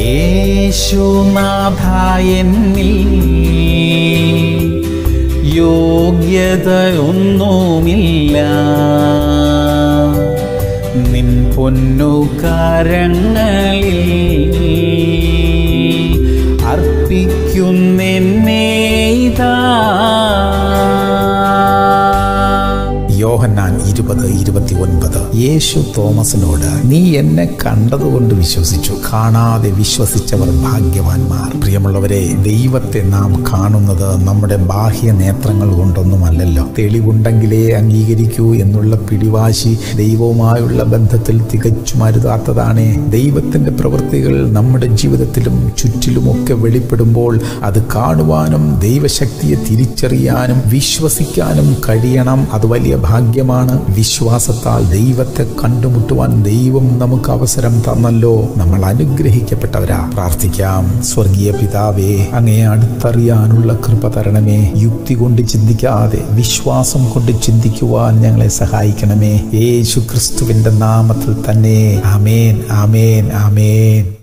യേശുനാഥ എന്നിൽ യോഗ്യതയൊന്നുമില്ല നിൻ പൊന്നു കരങ്ങളിൽ അർപ്പിക്കുന്നെന്നെ ഇതാ യോഹന്നാൻ ഇരുപത് ഇരുപത്തി ഒൻപത് യേശു തോമസിനോട് നീ എന്നെ കണ്ടതുകൊണ്ട് വിശ്വസിച്ചു കാണാതെ വിശ്വസിച്ചവർ ഭാഗ്യവാന്മാർ പ്രിയമുള്ളവരെ ദൈവത്തെ നാം കാണുന്നത് നമ്മുടെ ബാഹ്യ നേത്രങ്ങൾ കൊണ്ടൊന്നുമല്ലല്ലോ തെളിവുണ്ടെങ്കിലേ അംഗീകരിക്കൂ എന്നുള്ള പിടിവാശി ദൈവവുമായുള്ള ബന്ധത്തിൽ തികച്ചും അരുതാത്തതാണേ ദൈവത്തിന്റെ പ്രവൃത്തികൾ നമ്മുടെ ജീവിതത്തിലും ചുറ്റിലുമൊക്കെ വെളിപ്പെടുമ്പോൾ അത് കാണുവാനും ദൈവശക്തിയെ തിരിച്ചറിയാനും വിശ്വസിക്കാനും കഴിയണം അത് വലിയ ഭാഗ്യമാണ് വിശ്വാസത്താൽ ദൈവത്തെ കണ്ടുമുട്ടുവാൻ ദൈവം നമുക്ക് അവസരം തന്നല്ലോ നമ്മൾ അനുഗ്രഹിക്കപ്പെട്ടവരാ പ്രാർത്ഥിക്കാം സ്വർഗീയ പിതാവേ അങ്ങേ അടുത്തറിയാനുള്ള കൃപ തരണമേ യുക്തി കൊണ്ട് ചിന്തിക്കാതെ വിശ്വാസം കൊണ്ട് ചിന്തിക്കുവാൻ ഞങ്ങളെ സഹായിക്കണമേ യേശു ക്രിസ്തുവിന്റെ നാമത്തിൽ തന്നെ ആമേൻ ആമേൻ ആമേൻ